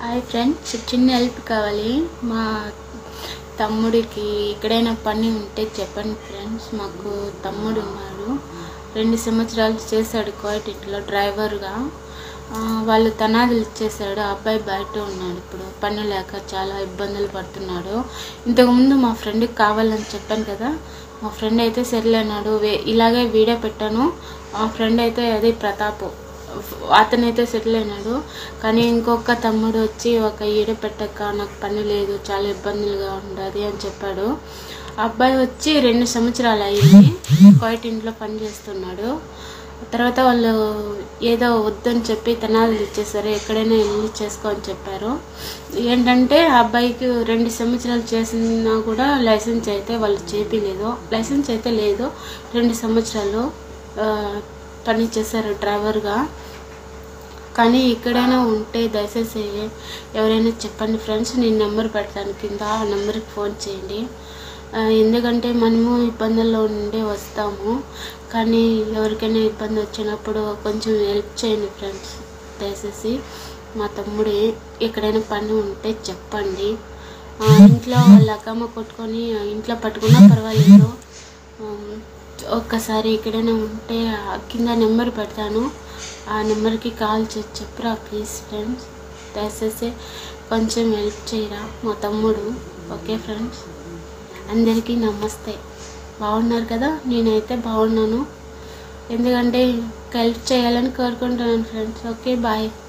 hi friends చిన్న help కావాలి మా తమ్ముడికి ఎక్కడైనా పని ఉంటే చెప్పండి ఫ్రెండ్స్ మాకు తమ్ముడు ఉన్నాడు రెండు సంవత్సరాలు చేశాడు కోయటిట్లో డ్రైవర్గా ఆ, వాళ్ళు తనాదులు ఇచ్చేసాడు ఆ అబ్బాయి బయట ఉన్నాడు ఇప్పుడు పని లేక చాలా ఇబ్బందులు పడుతున్నాడు ఇంతకుముందు మా ఫ్రెండ్కి కావాలని చెప్పాను కదా మా ఫ్రెండ్ అయితే సరిలేనాడు వే ఇలాగే వీడియో పెట్టాను మా ఫ్రెండ్ అయితే అదే ప్రతాప్ అతనైతే సెటిల్ అయినాడు కానీ ఇంకొక తమ్ముడు వచ్చి ఒక ఈడ పెట్టక నాకు పని లేదు చాలా ఇబ్బందులుగా ఉండదు అని చెప్పాడు ఆ అబ్బాయి వచ్చి రెండు సంవత్సరాలు అయ్యింది కోయట ఇంట్లో పని చేస్తున్నాడు తర్వాత వాళ్ళు ఏదో వద్దని చెప్పి తనాలు ఇచ్చేసారు ఎక్కడైనా వెళ్ళి చేసుకో అని చెప్పారు ఏంటంటే ఆ అబ్బాయికి రెండు సంవత్సరాలు చేసినా కూడా లైసెన్స్ అయితే వాళ్ళు చేపిలేదు లైసెన్స్ అయితే లేదు రెండు సంవత్సరాలు ఆ, పని చేశారు డ్రైవర్గా కానీ ఎక్కడైనా ఉంటే దయచేసి ఎవరైనా చెప్పండి ఫ్రెండ్స్ నేను నెంబర్ పెడతాను కింద ఆ నెంబర్కి ఫోన్ చేయండి ఆ, ఎందుకంటే మనము ఇబ్బందుల్లో ఉండి వస్తాము కానీ ఎవరికైనా ఇబ్బంది వచ్చినప్పుడు కొంచెం హెల్ప్ చేయండి ఫ్రెండ్స్ దయచేసి మా తమ్ముడు ఎక్కడైనా పని ఉంటే చెప్పండి ఆ, ఇంట్లో వాళ్ళ అక్కమ్మ కొట్టుకొని ఆ, ఇంట్లో పట్టుకున్నా పర్వాలేదు ఆమ్, ఒక్కసారి ఎక్కడైనా ఉంటే ఆ కింద నెంబర్ పెడతాను ఆ నెంబర్కి కాల్ చేసి చెప్పురా ప్లీజ్ ఫ్రెండ్స్ దయచేసి కొంచెం హెల్ప్ చేయరా మా తమ్ముడు ఓకే ఫ్రెండ్స్ అందరికీ నమస్తే బాగున్నారు కదా నేనైతే బాగున్నాను ఎందుకంటే హెల్ప్ చేయాలని కోరుకుంటున్నాను ఫ్రెండ్స్ ఓకే బాయ్